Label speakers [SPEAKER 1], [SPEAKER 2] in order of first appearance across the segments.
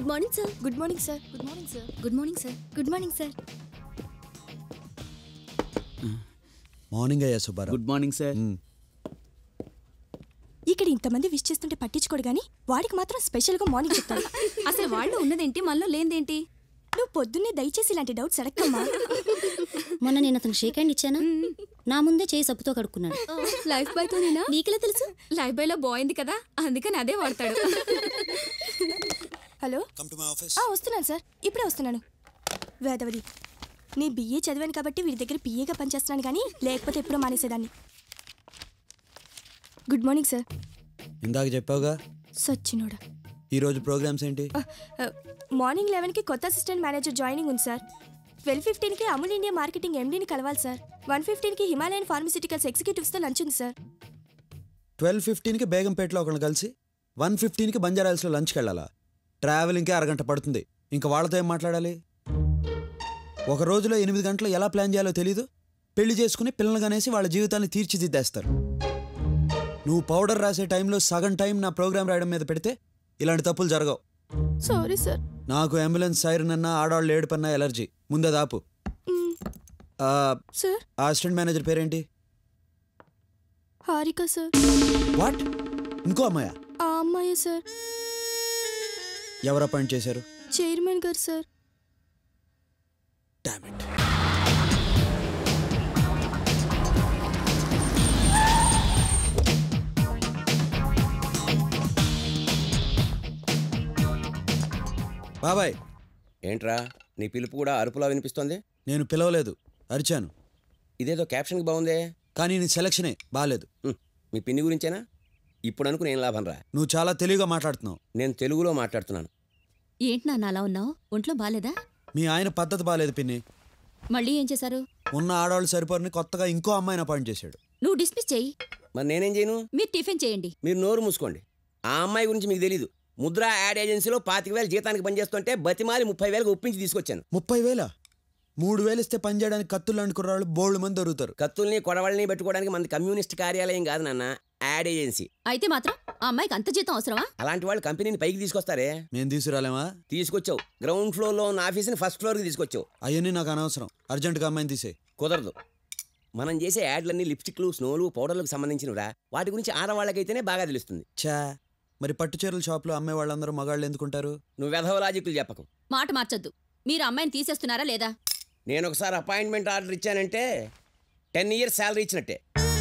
[SPEAKER 1] Good morning sir good morning sir good morning sir good morning sir good morning sir
[SPEAKER 2] morning అయ్యా Subbarao
[SPEAKER 3] good morning sir
[SPEAKER 2] hmm.
[SPEAKER 4] ఇక్కడ ఇంతమంది wish చేస్తుంటే పట్టించుకోడు గానీ వాడికి మాత్రం స్పెషల్ గా మార్నింగ్ చెప్తాడు
[SPEAKER 1] అసలు వాళ్ళు ఉన్నదేంటి మనలో లేనిదేంటి
[SPEAKER 4] నువ్వు పొద్దున్నే దయచేసి ఇలాంటి డౌట్స్ అడగమ్మా
[SPEAKER 5] మొన్న నేను అతను షేక్ హ్యాండ్ ఇచ్చానా నా ముందే చేయి సబ్బుతో కడుక్కున్నాడు
[SPEAKER 1] లైఫ్ బాయ్ తోనేనా నీకెలా తెలుసు లైఫ్ బాయ్ లో బాగుంది కదా అందుకని అదే వాడతాడు
[SPEAKER 4] hello
[SPEAKER 2] come to my office
[SPEAKER 4] ఆ వస్తున్నాను సార్ ఇప్పుడే వస్తున్నాను వేదవది నీ బిఏ చదివాను కాబట్టి వీడి దగ్గర పిఏగా పనిచేస్తున్నాను కానీ లేకపోతే ఎప్పుడో మానేసేదాన్ని గుడ్ మార్నింగ్ సార్
[SPEAKER 2] ఇందాక చెప్పావుగా
[SPEAKER 4] సచ్చినోడా
[SPEAKER 2] ఈ రోజు ప్రోగ్రామ్స్ ఏంటి
[SPEAKER 4] ఆ, ఆ, మార్నింగ్ లెవెన్కి కొత్త అసిస్టెంట్ మేనేజర్ జాయినింగ్ ఉంది సార్ ట్వెల్వ్ ఫిఫ్టీన్కి అమూల్ ఇండియా మార్కెటింగ్ ఎండీని కలవాలి సార్ వన్ ఫిఫ్టీన్కి హిమాలయన్ ఫార్మసిటికల్స్ ఎగ్జిక్యూటివ్స్తో లంచ్ ఉంది సార్
[SPEAKER 2] ట్వెల్వ్ ఫిఫ్టీన్కి బేగంపేటలో ఒకరిని కలిసి వన్ ఫిఫ్టీన్కి బంజారాల్స్లో లంచ్కి వెళ్ళాలా ట్రావెలింగ్కి అరగంట పడుతుంది ఇంకా వాళ్ళతో ఏం మాట్లాడాలి ఒక రోజులో ఎనిమిది గంటలు ఎలా ప్లాన్ చేయాలో తెలీదు పెళ్లి చేసుకుని పిల్లలు కనేసి వాళ్ళ జీవితాన్ని తీర్చిదిద్దేస్తారు నువ్వు పౌడర్ రాసే టైంలో సగం టైం నా ప్రోగ్రామ్ రాయడం మీద పెడితే ఇలాంటి తప్పులు జరగవు
[SPEAKER 4] సారీ సార్
[SPEAKER 2] నాకు అంబులెన్స్ సైరన్ అన్నా ఆడవాళ్ళు ఏడుపన్నా ఎలర్జీ ముందే దాపు ఆ,
[SPEAKER 4] సార్
[SPEAKER 2] ఆ అసిస్టెంట్ మేనేజర్ పేరేంటి
[SPEAKER 4] హారిక సార్
[SPEAKER 2] వాట్ ఇంకో అమ్మాయా
[SPEAKER 4] ఆ అమ్మాయే సార్
[SPEAKER 2] ఎవరు అపాయింట్ చేశారు
[SPEAKER 4] చైర్మన్ గారు సార్
[SPEAKER 2] Damn it. బాబాయ్
[SPEAKER 6] ఏంట్రా నీ పిలుపు కూడా అరుపులా వినిపిస్తోంది
[SPEAKER 2] నేను పిలవలేదు అరిచాను
[SPEAKER 6] ఇదేదో క్యాప్షన్కి బాగుందే
[SPEAKER 2] కానీ నీ సెలక్షనే బాలేదు
[SPEAKER 6] హ్మ్, మీ పిన్ని గురించేనా ఇప్పుడు అనుకుని ఏం లాభం రా
[SPEAKER 2] నువ్వు చాలా తెలివిగా మాట్లాడుతున్నావు
[SPEAKER 6] నేను తెలుగులో మాట్లాడుతున్నాను
[SPEAKER 1] ఏంటి నాన్న అలా ఉన్నావు ఒంట్లో బాలేదా
[SPEAKER 2] మీ ఆయన పద్ధతి బాలేదు పిన్ని
[SPEAKER 1] మళ్ళీ ఏం చేశారు
[SPEAKER 2] ఉన్న ఆడవాళ్ళు సరిపోరని కొత్తగా ఇంకో అమ్మాయిని అపాయింట్ చేశాడు
[SPEAKER 1] నువ్వు డిస్మిస్ చెయ్యి
[SPEAKER 6] మరి నేనేం చేయను
[SPEAKER 1] మీరు టిఫిన్ చేయండి
[SPEAKER 6] మీరు నోరు మూసుకోండి ఆ అమ్మాయి గురించి మీకు తెలీదు ముద్రా యాడ్ ఏజెన్సీలో పాతిక వేలు జీతానికి పనిచేస్తుంటే బతిమాలి ముప్పై వేలకు ఒప్పించి తీసుకొచ్చాను
[SPEAKER 2] ముప్పై వేల మూడు వేలు ఇస్తే పని చేయడానికి కత్తులు అనుకున్న వాళ్ళు బోల్డ్ మంది దొరుకుతారు
[SPEAKER 6] కత్తుల్ని కొడవళ్ళని పెట్టుకోవడానికి మన కమ్యూనిస్ట్ కార్యాలయం కాదు నాన్న యాడ్ ఏజెన్సీ
[SPEAKER 1] అయితే మాత్రం ఆ అమ్మాయికి అంత జీతం అవసరమా
[SPEAKER 6] అలాంటి వాళ్ళు కంపెనీని పైకి తీసుకొస్తారే
[SPEAKER 2] మేము తీసుకురాలేమా
[SPEAKER 6] తీసుకొచ్చావు గ్రౌండ్ ఫ్లోర్లో ఉన్న ఆఫీస్ని ఫస్ట్ ఫ్లోర్కి తీసుకొచ్చావు
[SPEAKER 2] అవన్నీ నాకు అనవసరం అర్జెంటుగా అమ్మాయిని తీసే
[SPEAKER 6] కుదరదు మనం చేసే యాడ్లన్నీ లిప్స్టిక్లు స్నోలు పౌడర్లకు సంబంధించినవిరా వాటి గురించి ఆడవాళ్ళకైతేనే బాగా తెలుస్తుంది
[SPEAKER 2] చా మరి పట్టు చీరల షాప్లో అమ్మే వాళ్ళందరూ మగాళ్ళు ఎందుకుంటారు
[SPEAKER 6] నువ్వు వెధవ లాజిక్లు చెప్పకు
[SPEAKER 1] మాట మార్చొద్దు మీరు అమ్మాయిని తీసేస్తున్నారా లేదా
[SPEAKER 6] నేను ఒకసారి అపాయింట్మెంట్ ఆర్డర్ ఇచ్చానంటే టెన్ ఇయర్స్ శాలరీ ఇచ్చినట్టే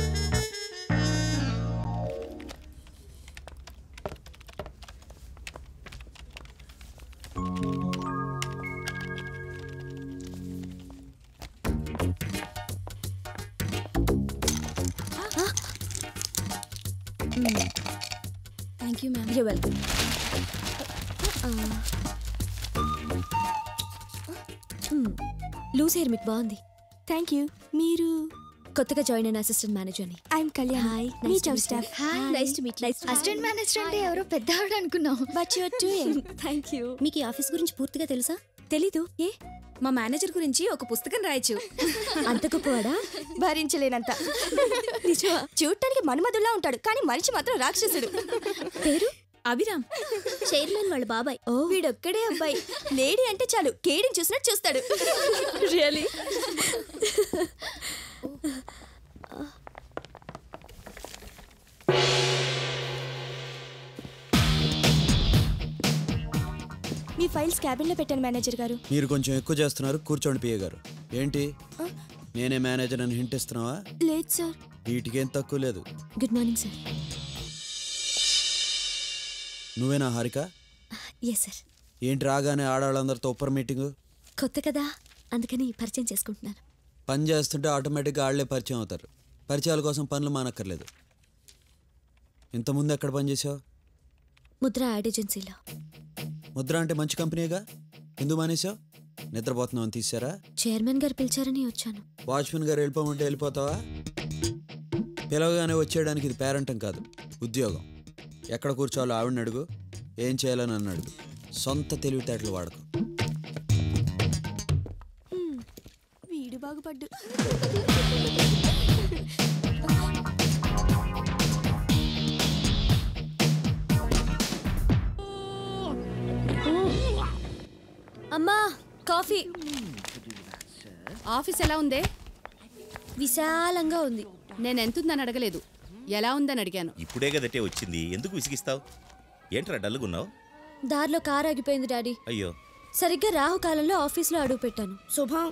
[SPEAKER 1] thank you ma'am you welcome loose hair మీకు బాగుంది
[SPEAKER 4] థ్యాంక్ యూ మీరు
[SPEAKER 1] కొత్తగా జాయిన్ అయిన అసిస్టెంట్ మేనేజర్ని
[SPEAKER 4] ఐఎమ్ కళ్యాణ్
[SPEAKER 1] హాయ్
[SPEAKER 4] మీ job staff
[SPEAKER 1] nice to meet nice
[SPEAKER 7] assistant manager అంటే ఎవరో పెద్ద ఆవిడ అనుకున్నాం
[SPEAKER 4] but your doing
[SPEAKER 1] thank you
[SPEAKER 5] మీకు ఈ ఆఫీస్ గురించి పూర్తిగా తెలుసా
[SPEAKER 1] తెలీదు ఏ మా మేనేజర్ గురించి ఒక పుస్తకం రాయొచ్చు అంత గొప్పవాడా
[SPEAKER 4] భరించలేనంత చూడటానికి మన్మధుల్లా ఉంటాడు కానీ మనిషి మాత్రం రాక్షసుడు
[SPEAKER 1] పేరు అభిరామ్
[SPEAKER 5] చైర్మన్ వాళ్ళ బాబాయ్
[SPEAKER 1] ఓ
[SPEAKER 4] వీడొక్కడే అబ్బాయి లేడీ అంటే చాలు కేడిని చూసినట్టు చూస్తాడు
[SPEAKER 1] రియలీ
[SPEAKER 4] మీ ఫైల్స్ క్యాబిన్ లో పెట్టాను మేనేజర్ గారు
[SPEAKER 2] మీరు కొంచెం ఎక్కువ చేస్తున్నారు కూర్చోండి పియ్య గారు ఏంటి నేనే మేనేజర్ అని హింట్ ఇస్తున్నావా
[SPEAKER 4] లేదు సార్
[SPEAKER 2] వీటికేం తక్కువ లేదు
[SPEAKER 1] గుడ్ మార్నింగ్ సార్
[SPEAKER 2] నువ్వేనా హారిక
[SPEAKER 1] ఎస్ సార్
[SPEAKER 2] ఏంటి రాగానే ఆడవాళ్ళందరితో ఉప్పర్ మీటింగు
[SPEAKER 1] కొత్త కదా అందుకని పరిచయం చేసుకుంటున్నాను
[SPEAKER 2] పని చేస్తుంటే ఆటోమేటిక్గా ఆళ్లే పరిచయం అవుతారు పరిచయాల కోసం పనులు మానక్కర్లేదు ఇంతకుముందు ఎక్కడ పనిచేసావు
[SPEAKER 1] ముద్ర యాడ్ ఏజెన్సీలో
[SPEAKER 2] ముద్ర అంటే మంచి కంపెనీగా ఎందుకు మానేసావు నిద్రపోతున్నావు అని తీసారా
[SPEAKER 1] చైర్మన్ గారు పిలిచారని వచ్చాను
[SPEAKER 2] వాచ్మెన్ గారు వెళ్ళిపోమంటే వెళ్ళిపోతావా పిలవగానే వచ్చేయడానికి ఇది పేరంటం కాదు ఉద్యోగం ఎక్కడ కూర్చోవాలో ఆవిడని అడుగు ఏం చేయాలని నన్ను అడుగు సొంత తెలివితేటలు వాడకు
[SPEAKER 4] వీడు బాగుపడ్డు
[SPEAKER 1] అమ్మా కాఫీ
[SPEAKER 3] ఆఫీస్ ఎలా ఉందే
[SPEAKER 1] విశాలంగా ఉంది
[SPEAKER 3] నేను ఎంతుందని అడగలేదు ఎలా ఉందని అడిగాను
[SPEAKER 8] ఇప్పుడే కదటే వచ్చింది ఎందుకు విసిగిస్తావు ఏంట్రా డల్లుగున్నావు
[SPEAKER 1] దారిలో కారు ఆగిపోయింది డాడీ
[SPEAKER 8] అయ్యో
[SPEAKER 1] సరిగ్గా రాహుకాలంలో ఆఫీస్లో అడుగు పెట్టాను
[SPEAKER 4] శుభం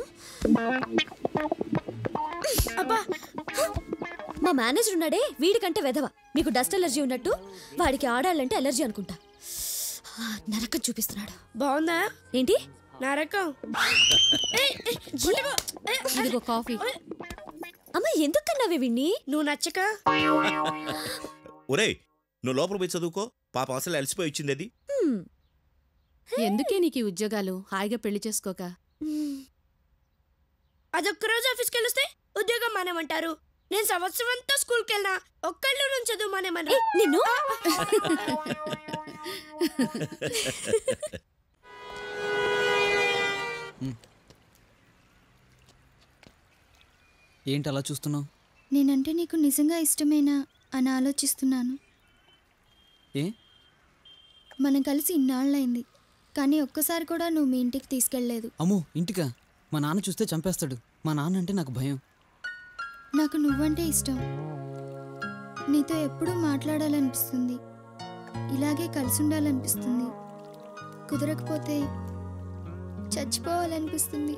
[SPEAKER 1] మా మేనేజర్ ఉన్నాడే వీడికంటే వెధవ మీకు డస్ట్ ఎలర్జీ ఉన్నట్టు వాడికి ఆడాలంటే ఎలర్జీ అనుకుంటా ఆ, నరకం చూపిస్తున్నాడు
[SPEAKER 4] బాగుందా
[SPEAKER 1] ఏంటి
[SPEAKER 4] నరకం
[SPEAKER 3] ఇదిగో కాఫీ
[SPEAKER 1] అమ్మ ఎందుకు కన్నావే విన్ని
[SPEAKER 4] నువ్వు నచ్చక
[SPEAKER 8] ఒరేయ్ నువ్వు లోపల పోయి చదువుకో పాప అసలు అలసిపోయి వచ్చింది అది
[SPEAKER 3] ఎందుకే నీకు ఈ ఉద్యోగాలు హాయిగా పెళ్లి చేసుకోక
[SPEAKER 4] అదొక్క రోజు ఆఫీస్కి వెళ్ళొస్తే ఉద్యోగం మానేమంటారు నేను సంవత్సరం అంతా స్కూల్కి వెళ్ళినా ఒక్కళ్ళు నుంచి చదువు మానేమన్నా
[SPEAKER 1] ఏయ్, నిన్ను
[SPEAKER 9] ఏంటి అలా చూస్తున్నావు
[SPEAKER 7] నేనంటే నీకు నిజంగా ఇష్టమేనా అని ఆలోచిస్తున్నాను
[SPEAKER 9] ఏ
[SPEAKER 7] మనం కలిసి ఇన్నాళ్ళైంది కానీ ఒక్కసారి కూడా నువ్వు మీ ఇంటికి తీసుకెళ్ళలేదు
[SPEAKER 9] అమ్మో ఇంటికా మా నాన్న చూస్తే చంపేస్తాడు మా నాన్న అంటే నాకు భయం
[SPEAKER 7] నాకు నువ్వంటే ఇష్టం నీతో ఎప్పుడూ మాట్లాడాలనిపిస్తుంది ఇలాగే కలిసి ఉండాలనిపిస్తుంది కుదరకపోతే చచ్చిపోవాలనిపిస్తుంది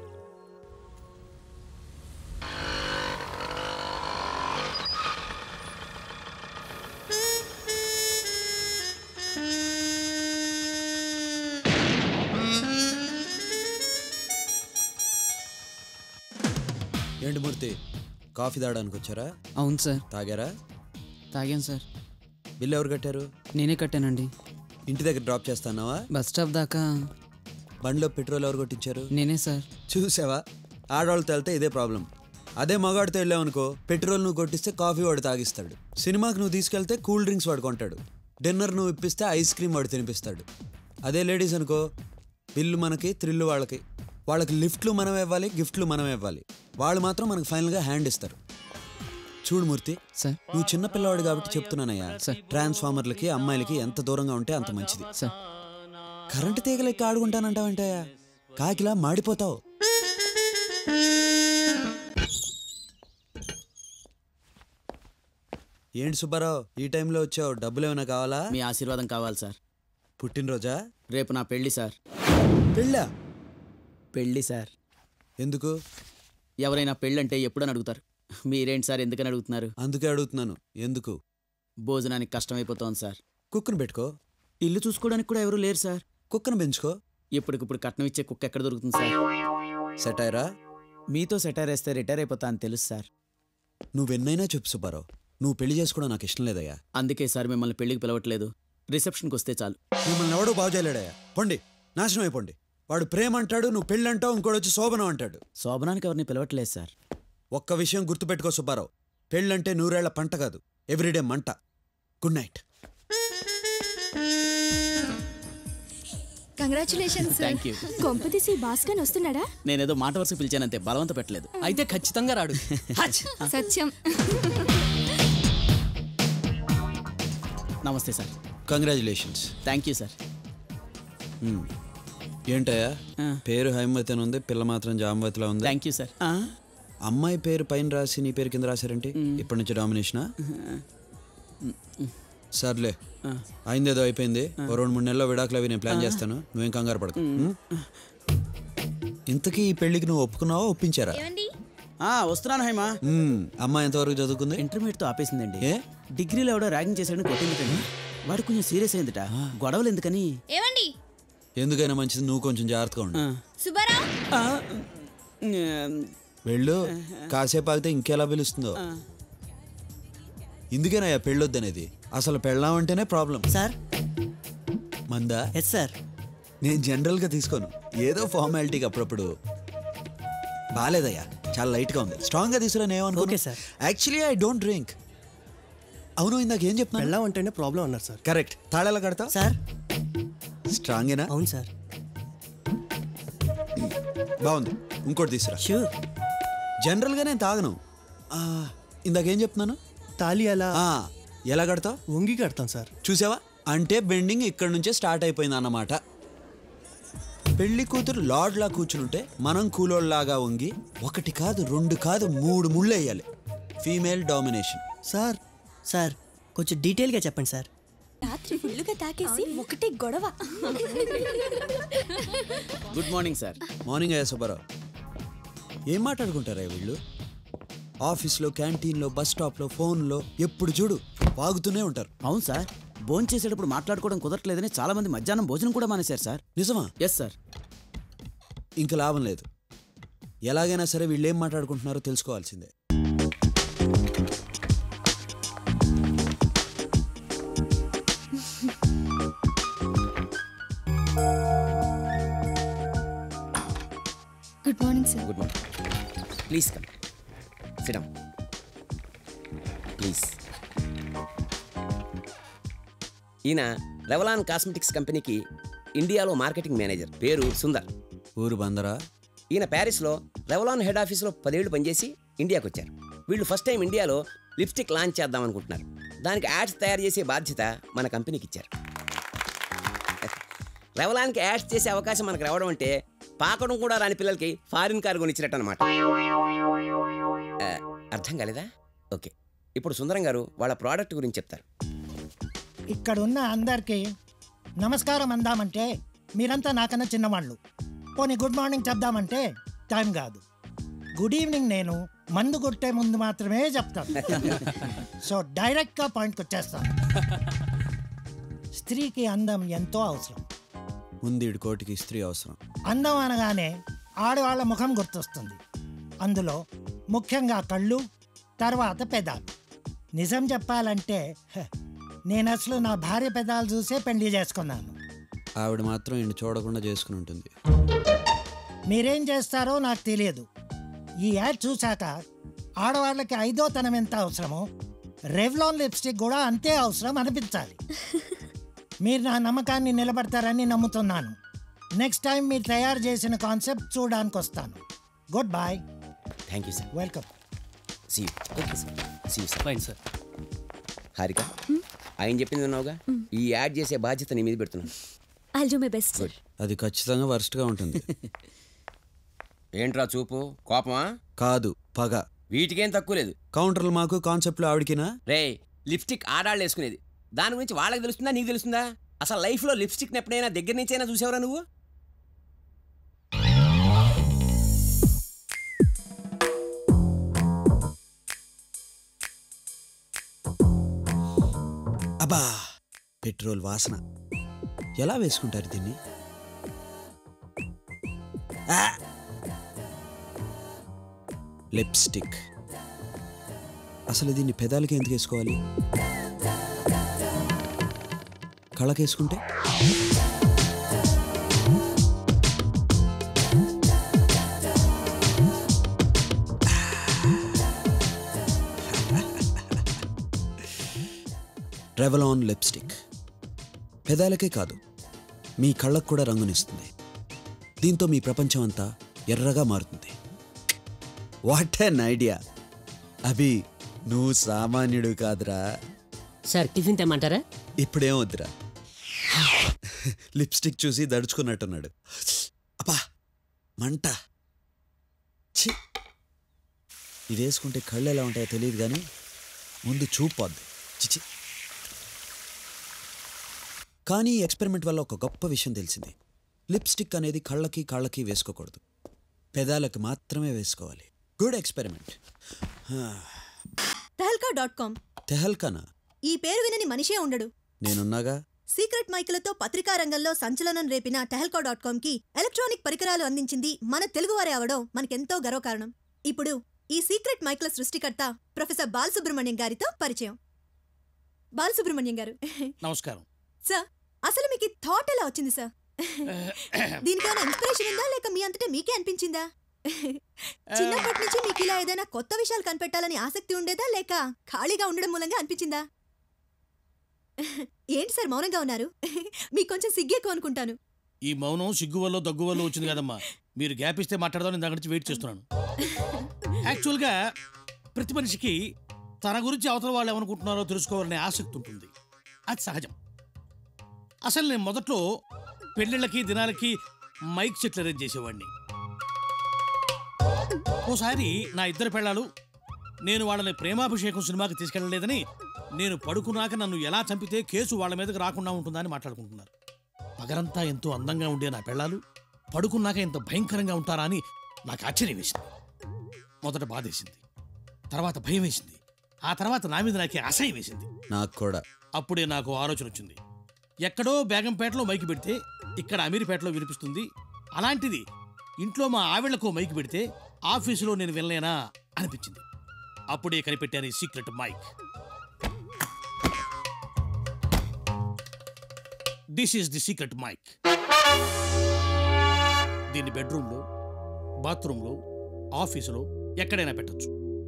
[SPEAKER 2] ఏంటి మూర్తి కాఫీ తాగడానికి వచ్చారా
[SPEAKER 9] అవును సార్
[SPEAKER 2] తాగారా
[SPEAKER 9] తాగాను సార్
[SPEAKER 2] బిల్లు ఎవరు కట్టారు
[SPEAKER 9] నేనే కట్టానండి
[SPEAKER 2] ఇంటి దగ్గర డ్రాప్ చేస్తానావా
[SPEAKER 9] బస్ స్టాప్ దాకా
[SPEAKER 2] బండిలో పెట్రోల్ ఎవరు కొట్టించారు
[SPEAKER 9] నేనే సార్
[SPEAKER 2] చూసావా ఆడవాళ్ళతో వెళ్తే ఇదే ప్రాబ్లం అదే మగాడితో వెళ్ళావనుకో పెట్రోల్ నువ్వు కొట్టిస్తే కాఫీ వాడు తాగిస్తాడు సినిమాకి నువ్వు తీసుకెళ్తే కూల్ డ్రింక్స్ వాడు కొంటాడు డిన్నర్ నువ్వు ఇప్పిస్తే ఐస్ క్రీమ్ వాడు తినిపిస్తాడు అదే లేడీస్ అనుకో బిల్లు మనకి థ్రిల్లు వాళ్ళకి వాళ్ళకి లిఫ్ట్లు మనం ఇవ్వాలి గిఫ్ట్లు మనం ఇవ్వాలి వాళ్ళు మాత్రం మనకు ఫైనల్గా హ్యాండ్ ఇస్తారు చూడు మూర్తి
[SPEAKER 9] సార్
[SPEAKER 2] నువ్వు చిన్న పిల్లవాడు కాబట్టి చెప్తున్నానయ్యా
[SPEAKER 9] సార్.
[SPEAKER 2] ట్రాన్స్ఫార్మర్లకి అమ్మాయిలకి ఎంత దూరంగా ఉంటే అంత మంచిది
[SPEAKER 9] సార్
[SPEAKER 2] కరెంటు తీగలెక్కి ఆడుకుంటానంటావంటయ్యా కాకిలా మాడిపోతావు ఏంటి సుబ్బారావు ఈ టైంలో వచ్చావు డబ్బులు ఏమైనా కావాలా
[SPEAKER 10] మీ ఆశీర్వాదం కావాలి సార్
[SPEAKER 2] పుట్టినరోజా
[SPEAKER 10] రేపు నా పెళ్లి సార్
[SPEAKER 2] పెళ్ళా
[SPEAKER 10] పెళ్లి సార్
[SPEAKER 2] ఎందుకు
[SPEAKER 10] ఎవరైనా పెళ్ళంటే ఎప్పుడని అడుగుతారు మీరేంటి సార్ ఎందుకని అడుగుతున్నారు
[SPEAKER 2] అందుకే అడుగుతున్నాను ఎందుకు
[SPEAKER 10] భోజనానికి కష్టమైపోతోంది సార్
[SPEAKER 2] కుక్కను పెట్టుకో
[SPEAKER 10] ఇల్లు చూసుకోవడానికి కూడా ఎవరు లేరు సార్
[SPEAKER 2] కుక్కను పెంచుకో
[SPEAKER 10] ఇప్పటికిప్పుడు కట్నం ఇచ్చే కుక్క ఎక్కడ దొరుకుతుంది సార్
[SPEAKER 2] సెట్ అయ్యరా
[SPEAKER 10] మీతో సెటైర్ వేస్తే రిటైర్ అయిపోతా అని తెలుసు సార్
[SPEAKER 2] నువ్వెన్నైనా చెప్పు సుబ్బారావు నువ్వు పెళ్లి చేసుకోవడం నాకు ఇష్టం లేదయ్యా
[SPEAKER 10] అందుకే సార్ మిమ్మల్ని పెళ్లికి పిలవట్లేదు రిసెప్షన్కి వస్తే చాలు
[SPEAKER 2] మిమ్మల్ని ఎవడూ బాగు చేయలేడయ్యా పొండి నాశనం అయిపోండి వాడు ప్రేమ అంటాడు నువ్వు పెళ్ళి అంటావు ఇంకోటి వచ్చి శోభనం అంటాడు
[SPEAKER 10] శోభనానికి ఎవరిని పిలవట్లేదు సార్
[SPEAKER 2] ఒక్క విషయం గుర్తుపెట్టుకో సుబ్బారావు పెళ్ళంటే నూరేళ్ల పంట కాదు ఎవ్రీడే మంట good night
[SPEAKER 7] congratulations
[SPEAKER 10] thank you
[SPEAKER 4] కొంపదీసి భాస్కర్ వస్తున్నాడా
[SPEAKER 10] నేనేదో మాట వరుస పిలిచానంతే బలవంత పెట్టలేదు
[SPEAKER 9] అయితే ఖచ్చితంగా రాడు హచ్!
[SPEAKER 3] సత్యం
[SPEAKER 10] నమస్తే sir
[SPEAKER 2] congratulations
[SPEAKER 10] thank you sir
[SPEAKER 2] ఏంటయ్యా
[SPEAKER 10] ఆ.
[SPEAKER 2] పేరు హైమవతి అని ఉంది పిల్ల మాత్రం జామవతిలా ఉంది
[SPEAKER 10] థ్యాంక్ యూ సార్
[SPEAKER 2] అమ్మాయి పేరు పైన రాసి నీ పేరు కింద రాశారేంటి ఇప్పటి నుంచి డామినేషనా సర్లే అయిందేదో అయిపోయింది ఓ రెండు మూడు నెలల్లో విడాకులు అవి నేను ప్లాన్ చేస్తాను నువ్వేం కంగారు పడకు ఉం? ఇంతకీ ఈ పెళ్లికి నువ్వు ఒప్పుకున్నావా ఒప్పించారా
[SPEAKER 10] వస్తున్నాను హైమా
[SPEAKER 2] ఉం, అమ్మాయి ఎంతవరకు చదువుకుంది
[SPEAKER 10] ఇంటర్మీడియట్తో ఆపేసిందండి
[SPEAKER 2] ఏ
[SPEAKER 10] డిగ్రీలో ఎవడో ర్యాగింగ్ చేశాడని కొట్టిందిటండి వాడు కొంచెం సీరియస్ అయిందిట గొడవలు ఎందుకని
[SPEAKER 1] ఏమండి
[SPEAKER 2] ఎందుకైనా మంచిది నువ్వు కొంచెం జాగ్రత్తగా ఉండు
[SPEAKER 10] ఆ.
[SPEAKER 1] సుబ్బారావు
[SPEAKER 10] ఆ, ఉమ్,
[SPEAKER 2] వెళ్ళు కాసేపు ఆగితే ఇంకెలా పిలుస్తుందో ఇందుకేనయ్యా పెళ్ళొద్దనేది అసలు పెళ్ళామంటేనే ప్రాబ్లం
[SPEAKER 10] సార్
[SPEAKER 2] మందా
[SPEAKER 10] ఎస్ సార్
[SPEAKER 2] నేను జనరల్గా తీసుకోను ఏదో ఫార్మాలిటీకి అప్పుడప్పుడు బాగాలేదయ్యా చాలా లైట్గా ఉంది స్ట్రాంగ్గా తీసుకురా నేను
[SPEAKER 10] Okay, sir.
[SPEAKER 2] Actually I don't drink అవును ఇందాక ఏం చెప్తున్నా
[SPEAKER 11] పెళ్ళాం అంటేనే ప్రాబ్లం అన్నారు సార్
[SPEAKER 2] కరెక్ట్ తాళాల కడతా
[SPEAKER 10] సార్
[SPEAKER 2] స్ట్రాంగేనా
[SPEAKER 11] అవును సార్
[SPEAKER 2] బాగుంది ఇంకోటి తీసురా
[SPEAKER 10] షూర్
[SPEAKER 2] జనరల్గా నేను తాగను ఆ, ఇందాక ఏం చెప్తున్నాను
[SPEAKER 11] తాళి అలా
[SPEAKER 2] ఆ, ఎలా కడతావు
[SPEAKER 11] వంగి కడతాం సార్
[SPEAKER 2] చూసావా అంటే బెండింగ్ ఇక్కడ నుంచే స్టార్ట్ అయిపోయింది అన్నమాట పెళ్లి కూతురు లార్డ్లా కూర్చుంటే మనం కూలోళ్ళలాగా వంగి ఒకటి కాదు రెండు కాదు మూడు ముళ్ళు వేయాలి ఫీమేల్ డామినేషన్
[SPEAKER 11] సార్ సార్ కొంచెం డీటెయిల్గా చెప్పండి సార్
[SPEAKER 4] రాత్రి ఫుల్లుగా తాకేసి ఒకటే గొడవ
[SPEAKER 10] గుడ్ మార్నింగ్ సార్
[SPEAKER 2] మార్నింగ్ అయ్యా సుబ్బారావు ఏం మాట్లాడుకుంటారా వీళ్ళు ఆఫీస్లో క్యాంటీన్లో బస్ స్టాప్లో ఫోన్లో ఎప్పుడు చూడు వాగుతూనే ఉంటారు
[SPEAKER 10] అవును సార్ భోజనం చేసేటప్పుడు మాట్లాడుకోవడం కుదరట్లేదని చాలా మంది మధ్యాహ్నం భోజనం కూడా మానేశారు సార్
[SPEAKER 2] నిజమా
[SPEAKER 10] ఎస్ సార్
[SPEAKER 2] ఇంక లాభం లేదు ఎలాగైనా సరే వీళ్ళు ఏం మాట్లాడుకుంటున్నారో తెలుసుకోవాల్సిందే
[SPEAKER 7] good morning sir
[SPEAKER 6] good morning please come sit down please ఈయన రెవలాన్ కాస్మెటిక్స్ కంపెనీకి ఇండియాలో మార్కెటింగ్ మేనేజర్ పేరు సుందర్
[SPEAKER 2] ఊరు బందరా
[SPEAKER 6] ఈయన ప్యారిస్లో రెవలాన్ హెడ్ ఆఫీస్లో పదేళ్లు పనిచేసి ఇండియాకి వచ్చారు వీళ్ళు ఫస్ట్ టైం ఇండియాలో లిప్స్టిక్ లాంచ్ చేద్దాం అనుకుంటున్నారు దానికి యాడ్స్ తయారు చేసే బాధ్యత మన కంపెనీకి ఇచ్చారు రెవలాన్కి యాడ్స్ చేసే అవకాశం మనకు రావడం అంటే పాకడం కూడా రాని పిల్లలకి ఫారిన్ కార్ కొనిచ్చినట్టు అనమాట అర్థం కాలేదా ఓకే ఇప్పుడు సుందరం గారు వాళ్ళ ప్రోడక్ట్ గురించి చెప్తారు
[SPEAKER 12] ఇక్కడ ఉన్న అందరికీ నమస్కారం అందామంటే మీరంతా నాకన్నా చిన్నవాళ్ళు పోనీ గుడ్ మార్నింగ్ చెప్దామంటే టైం కాదు గుడ్ ఈవినింగ్ నేను మందు కొట్టే ముందు మాత్రమే చెప్తాను సో డైరెక్ట్గా పాయింట్కి వచ్చేస్తాను స్త్రీకి అందం ఎంతో అవసరం
[SPEAKER 2] ఉంది ఈడు కోటికి స్త్రీ అవసరం
[SPEAKER 12] అందం అనగానే ఆడవాళ్ళ ముఖం గుర్తొస్తుంది అందులో ముఖ్యంగా కళ్ళు తర్వాత పెదాలు నిజం చెప్పాలంటే హ, నేను అసలు నా భార్య పెదాలు చూసే పెళ్లి చేసుకున్నాను
[SPEAKER 2] ఆవిడ మాత్రం ఈయన చూడకుండా చేసుకుని ఉంటుంది
[SPEAKER 12] మీరేం చేస్తారో నాకు తెలియదు ఈ యాడ్ చూశాక ఆడవాళ్ళకి ఐదో తనం ఎంత అవసరమో రెవ్లాన్ లిప్స్టిక్ కూడా అంతే అవసరం అనిపించాలి మీరు నా నమ్మకాన్ని నిలబడతారని నమ్ముతున్నాను నెక్స్ట్ టైం మీరు తయారు చేసిన కాన్సెప్ట్ చూడడానికి వస్తాను good bye
[SPEAKER 6] thank you sir
[SPEAKER 12] welcome
[SPEAKER 6] see okay sir see sir
[SPEAKER 11] fine sir
[SPEAKER 6] Harika ఆయన చెప్పింది విన్నావుగా ఈ యాడ్ చేసే బాధ్యత నీ మీద పెడుతున్నాను
[SPEAKER 1] I do my best
[SPEAKER 6] good
[SPEAKER 2] అది ఖచ్చితంగా వర్స్ట్గా ఉంటుంది
[SPEAKER 6] ఏంట్రా చూపు కోపమా
[SPEAKER 2] కాదు పగ
[SPEAKER 6] వీటికేం తక్కువ లేదు
[SPEAKER 2] కౌంటర్లు మాకు కాన్సెప్ట్లు ఆవిడకినా
[SPEAKER 6] రే లిప్స్టిక్ ఆడాళ్ళు వేసుకునేది దాని గురించి వాళ్ళకి తెలుస్తుందా నీకు తెలుస్తుందా అసలు లైఫ్లో లిప్స్టిక్ ఎప్పుడైనా దగ్గర నుంచైనా చూసావరా నువ్వు
[SPEAKER 2] అబ్బా పెట్రోల్ వాసన ఎలా వేసుకుంటారు దీన్ని ఆ! లిప్స్టిక్ అసలు దీన్ని పెదాలకి ఎందుకు వేసుకోవాలి కళ్ళకేసుకుంటే రెవలాన్ లిప్స్టిక్ పెదాలకే కాదు మీ కళ్ళకు కూడా రంగునిస్తుంది దీంతో మీ ప్రపంచం అంతా ఎర్రగా మారుతుంది వాట్ అన్ ఐడియా అభి నువ్వు సామాన్యుడు కాదురా
[SPEAKER 13] సార్ టిఫిన్ తెమ్మంటారా
[SPEAKER 2] ఇప్పుడేం వద్దురా లిప్స్టిక్ చూసి దడుచుకున్నట్టున్నాడు అబ్బా మంట ఛీ ఇది వేసుకుంటే కళ్ళు ఎలా ఉంటాయో తెలియదు కానీ ముందు చూపొద్దు చిచి కానీ ఈ ఎక్స్పెరిమెంట్ వల్ల ఒక గొప్ప విషయం తెలిసింది లిప్స్టిక్ అనేది కళ్ళకి కాళ్ళకి వేసుకోకూడదు పెదాలకు మాత్రమే వేసుకోవాలి good experiment
[SPEAKER 14] Tehelka dot com
[SPEAKER 2] తెహల్కనా
[SPEAKER 14] ఈ పేరు వినని మనిషే ఉండడు
[SPEAKER 2] నేనున్నాగా
[SPEAKER 14] సీక్రెట్ మైకులతో పత్రికా రంగంలో సంచలనం రేపిన టెహల్కా డాట్ కామ్ కి ఎలక్ట్రానిక్ పరికరాలు అందించింది మన తెలుగువారే అవడం మనకెంతో గర్వకారణం ఇప్పుడు ఈ సీక్రెట్ మైకుల సృష్టికర్త ప్రొఫెసర్ బాలసుబ్రహ్మణ్యం గారితో పరిచయం బాలసుబ్రహ్మణ్యం గారు
[SPEAKER 15] నమస్కారం
[SPEAKER 14] సార్ అసలు మీకు థాట్ ఎలా వచ్చింది సార్ దీనికైనా ఇన్స్పిరేషన్ ఉందా లేక మీ అంతటే మీకే అనిపించిందా చిన్నప్పటి నుంచి మీకు ఇలా ఏదైనా కొత్త విషయాలు కనిపెట్టాలని ఆసక్తి ఉండేదా లేక ఖాళీగా ఉండడం మూలంగా అనిపించిందా ఏంటి సార్ మౌనంగా ఉన్నారు మీకు కొంచెం సిగ్గెక్కువ అనుకుంటాను
[SPEAKER 15] ఈ మౌనం సిగ్గు వల్ల దగ్గు వల్ల వచ్చింది కదమ్మా మీరు గ్యాప్ ఇస్తే మాట్లాడదామని దాని నుంచి వెయిట్ చేస్తున్నాను యాక్చువల్గా ప్రతి మనిషికి తన గురించి అవతల వాళ్ళు ఏమనుకుంటున్నారో తెలుసుకోవాలనే ఆసక్తి ఉంటుంది అది సహజం అసలు నేను మొదట్లో పెళ్ళిళ్ళకి దినాలకి మైక్ సెట్లు అరేంజ్ చేసేవాడిని ఓసారి నా ఇద్దరు పెళ్ళాలు నేను వాళ్ళని ప్రేమాభిషేకం సినిమాకి తీసుకెళ్ళలేదని నేను పడుకున్నాక నన్ను ఎలా చంపితే కేసు వాళ్ళ మీదకి రాకుండా ఉంటుందని మాట్లాడుకుంటున్నారు పగరంతా ఎంతో అందంగా ఉండే నా పెళ్ళాలు పడుకున్నాక ఎంత భయంకరంగా ఉంటారా అని నాకు ఆశ్చర్యం వేసింది మొదట బాధేసింది తర్వాత భయం వేసింది ఆ తర్వాత నా మీద నాకే అసహ్యం వేసింది
[SPEAKER 2] నాకు కూడా
[SPEAKER 15] అప్పుడే నాకు ఆలోచన వచ్చింది ఎక్కడో బేగంపేటలో మైకి పెడితే ఇక్కడ అమీర్పేటలో వినిపిస్తుంది అలాంటిది ఇంట్లో మా ఆవిళ్లకు మైకి పెడితే ఆఫీసులో నేను వినలేనా అనిపించింది అప్పుడే కనిపెట్టాను ఈ secret mic this is the secret mic దీన్ని బెడ్రూమ్లో బాత్రూంలో ఆఫీసులో ఎక్కడైనా పెట్టొచ్చు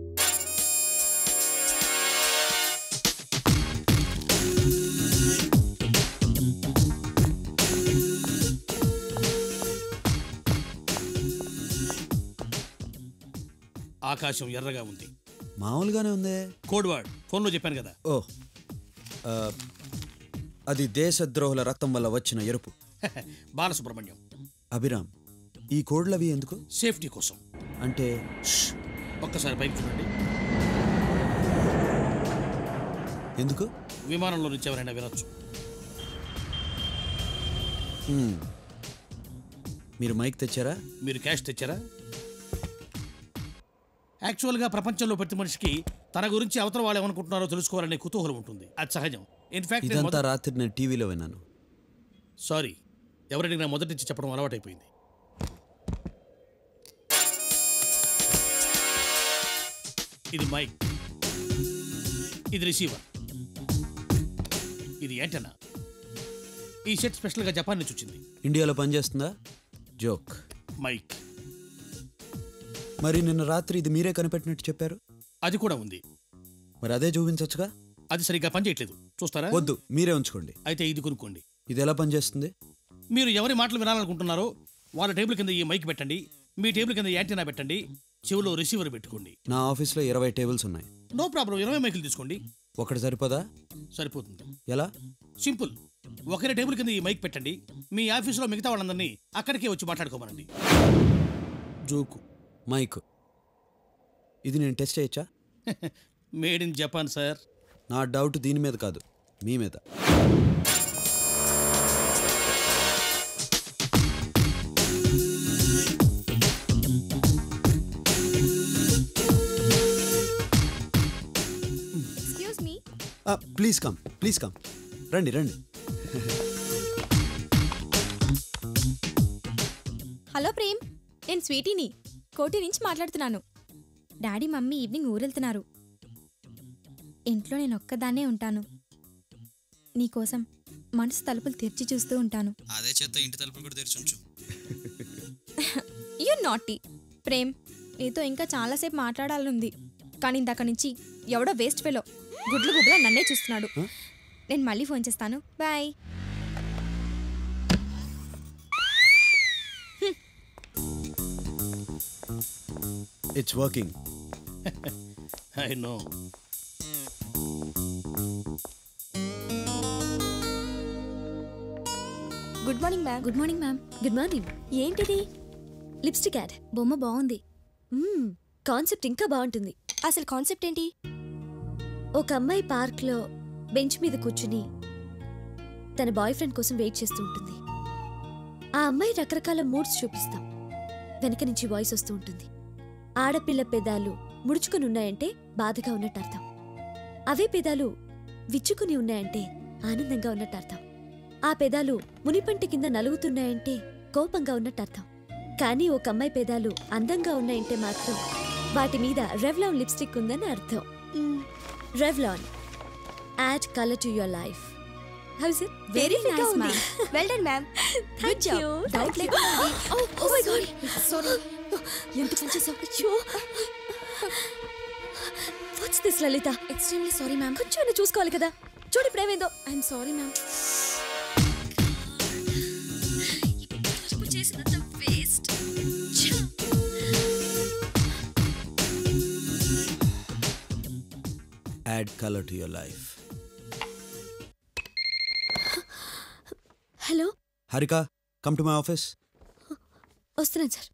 [SPEAKER 15] ఆకాశం ఎర్రగా ఉంది
[SPEAKER 2] మామూలుగానే ఉంది
[SPEAKER 15] కోడ్ వర్డ్ ఫోన్లో చెప్పాను కదా
[SPEAKER 2] ఓ ఆ, అది దేశద్రోహుల రక్తం వల్ల వచ్చిన ఎరుపు
[SPEAKER 15] బాలసుబ్రహ్మణ్యం
[SPEAKER 2] అభిరామ్ ఈ కోడ్లవి ఎందుకు
[SPEAKER 15] సేఫ్టీ కోసం
[SPEAKER 2] అంటే
[SPEAKER 15] ఒక్కసారి పైకి చూడండి
[SPEAKER 2] ఎందుకు
[SPEAKER 15] విమానంలో నుంచి ఎవరైనా వినొచ్చు
[SPEAKER 2] హ్మ్. మీరు మైక్ తెచ్చారా
[SPEAKER 15] మీరు క్యాష్ తెచ్చారా యాక్చువల్గా ప్రపంచంలో ప్రతి మనిషికి తన గురించి అవతల వాళ్ళు ఏమనుకుంటున్నారో తెలుసుకోవాలనే కుతూహలం ఉంటుంది అది సహజం ఇన్ఫాక్ట్
[SPEAKER 2] ఇదంతా రాత్రి నేను టీవీలో విన్నాను
[SPEAKER 15] సారీ ఎవరైనా నా మొదటి నుంచి చెప్పడం అలవాటైపోయింది ఇది మైక్ ఇది రిసీవర్ ఇది యాంటెనా ఈ సెట్ స్పెషల్గా జపాన్ నుంచి వచ్చింది
[SPEAKER 2] ఇండియాలో పనిచేస్తుందా జోక్
[SPEAKER 15] మైక్
[SPEAKER 2] మరి నిన్న రాత్రి ఇది మీరే కనిపెట్టినట్టు చెప్పారు
[SPEAKER 15] అది కూడా ఉంది
[SPEAKER 2] మరి అదే చూపించొచ్చుగా
[SPEAKER 15] అది సరిగ్గా పనిచేయట్లేదు చూస్తారా
[SPEAKER 2] వద్దు మీరే ఉంచుకోండి
[SPEAKER 15] అయితే ఇది కొనుక్కోండి
[SPEAKER 2] ఇది ఎలా పనిచేస్తుంది
[SPEAKER 15] మీరు ఎవరి మాటలు వినాలనుకుంటున్నారో వాళ్ళ టేబుల్ కింద ఈ మైక్ పెట్టండి మీ టేబుల్ కింద యాంటీనా పెట్టండి చెవిలో రిసీవర్ పెట్టుకోండి
[SPEAKER 2] నా ఆఫీస్లో ఇరవై టేబుల్స్ ఉన్నాయి
[SPEAKER 15] నో ప్రాబ్లం ఇరవై మైకులు తీసుకోండి
[SPEAKER 2] ఒకటి సరిపోదా
[SPEAKER 15] సరిపోతుంది
[SPEAKER 2] ఎలా
[SPEAKER 15] సింపుల్ ఒకరి టేబుల్ కింద ఈ మైక్ పెట్టండి మీ ఆఫీసులో మిగతా వాళ్ళందరినీ అక్కడికే వచ్చి మాట్లాడుకోమనండి జోకు
[SPEAKER 2] మైక్ ఇది నేను టెస్ట్ చేయొచ్చా
[SPEAKER 15] మేడ్ ఇన్ జపాన్ సార్
[SPEAKER 2] నా డౌట్ దీని మీద కాదు మీ మీద
[SPEAKER 4] excuse me
[SPEAKER 2] please come please come రండి రండి
[SPEAKER 4] హలో ప్రేమ్ నేను స్వీటీని కోటి నుంచి మాట్లాడుతున్నాను డాడీ మమ్మీ ఈవినింగ్ ఊరెళ్తున్నారు ఇంట్లో నేను ఒక్కదాన్నే ఉంటాను నీకోసం మనసు తలుపులు తెరిచి చూస్తూ ఉంటాను
[SPEAKER 9] అదే చేత ఇంటి తలుపులు కూడా తెరిచుంచు
[SPEAKER 4] యు నాటీ ప్రేమ్ నీతో ఇంకా చాలాసేపు మాట్లాడాలనుంది కానీ ఇందాక నుంచి ఎవడో వేస్ట్ ఫెలో గుడ్లు గుడ్లా నన్నే చూస్తున్నాడు నేను మళ్ళీ ఫోన్ చేస్తాను bye
[SPEAKER 2] it's working
[SPEAKER 15] I know
[SPEAKER 4] good morning ma'am
[SPEAKER 1] good morning ma'am good morning
[SPEAKER 4] ఏంటిది
[SPEAKER 1] లిప్స్టిక్ యాడ్ బొమ్మ బాగుంది కాన్సెప్ట్ ఇంకా బాగుంటుంది
[SPEAKER 4] అసలు కాన్సెప్ట్ ఏంటి
[SPEAKER 1] ఒక అమ్మాయి పార్క్లో బెంచ్ మీద కూర్చుని తన బాయ్ ఫ్రెండ్ కోసం వెయిట్ చేస్తూ ఉంటుంది ఆ అమ్మాయి రకరకాల మూడ్స్ చూపిస్తాం వెనక నుంచి వాయిస్ వస్తూ ఉంటుంది ఆడపిల్ల పెదాలు ముడుచుకుని ఉన్నాయంటే బాధగా ఉన్నట్టు అర్థం అవే పెదాలు విచ్చుకుని ఉన్నాయంటే ఆనందంగా ఉన్నట్టు అర్థం ఆ పెదాలు మునిపంటి కింద నలుగుతున్నాయంటే కోపంగా ఉన్నట్టు అర్థం కానీ ఒక అమ్మాయి పెదాలు అందంగా ఉన్నాయంటే మాత్రం వాటి మీద రెవ్లాన్ లిప్స్టిక్ ఉందని అర్థం Revlon ad colour to your life how's it
[SPEAKER 4] very nice ma'am well done ma'am good job doubt లేకుండా
[SPEAKER 1] ఓ మై గాడ్ సారీ ఎంత పని చేసావు అయ్యో what's this Lalitha
[SPEAKER 4] extremely sorry ma'am
[SPEAKER 1] కొంచెం అయినా చూసుకోవాలి కదా చూడు ఇప్పుడు ఏమైందో
[SPEAKER 4] ఐఎమ్ సారీ మ్యామ్
[SPEAKER 1] చేసినంత waste
[SPEAKER 2] ad colour to your life
[SPEAKER 1] hello
[SPEAKER 2] Harika come to my office
[SPEAKER 1] వస్తున్నాను సార్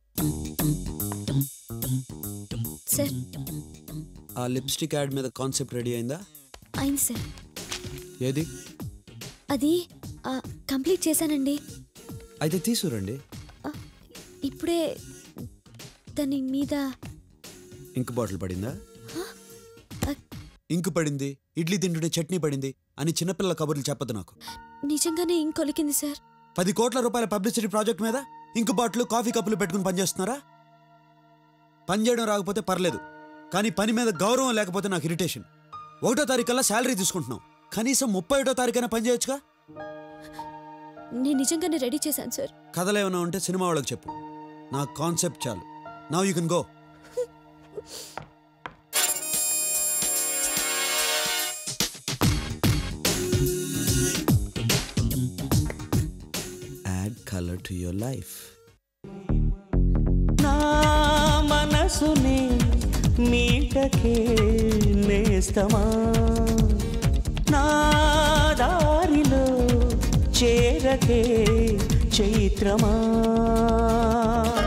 [SPEAKER 1] సార్
[SPEAKER 2] ఆ లిప్స్టిక్ యాడ్ మీద కాన్సెప్ట్ రెడీ అయిందా
[SPEAKER 1] అయింది సార్
[SPEAKER 2] ఏది
[SPEAKER 1] అది ఆ, కంప్లీట్ చేశానండి
[SPEAKER 2] అయితే తీసుకురండి
[SPEAKER 1] ఇప్పుడే దాని మీద
[SPEAKER 2] ఇంక్ బాటిల్ పడిందా ఇంకు పడింది ఇడ్లీ తింటుంటే చట్నీ పడింది అని చిన్నపిల్లల కబుర్లు చెప్పదు నాకు
[SPEAKER 1] నిజంగానే ఇంకొలికింది సార్
[SPEAKER 2] పది కోట్ల రూపాయల పబ్లిసిటీ ప్రాజెక్ట్ మీద ఇంకు బాటిల్ కాఫీ కప్పులు పెట్టుకుని పనిచేస్తున్నారా పని చేయడం రాకపోతే పర్లేదు కానీ పని మీద గౌరవం లేకపోతే నాకు ఇరిటేషన్ ఒకటో తారీఖల్లా శాలరీ తీసుకుంటున్నాం కనీసం ముప్పై ఒకటో తారీఖైనా పని చేయొచ్చుగా
[SPEAKER 1] నేను నిజంగానే రెడీ చేశాను సార్
[SPEAKER 2] కథలు ఏమైనా ఉంటే సినిమా వాళ్ళకి చెప్పు నా కాన్సెప్ట్ చాలు now you can go ad colour to your life
[SPEAKER 16] నా మనసుని మీటకే నేస్తమా నా దారిలో చేరకే చైత్రమా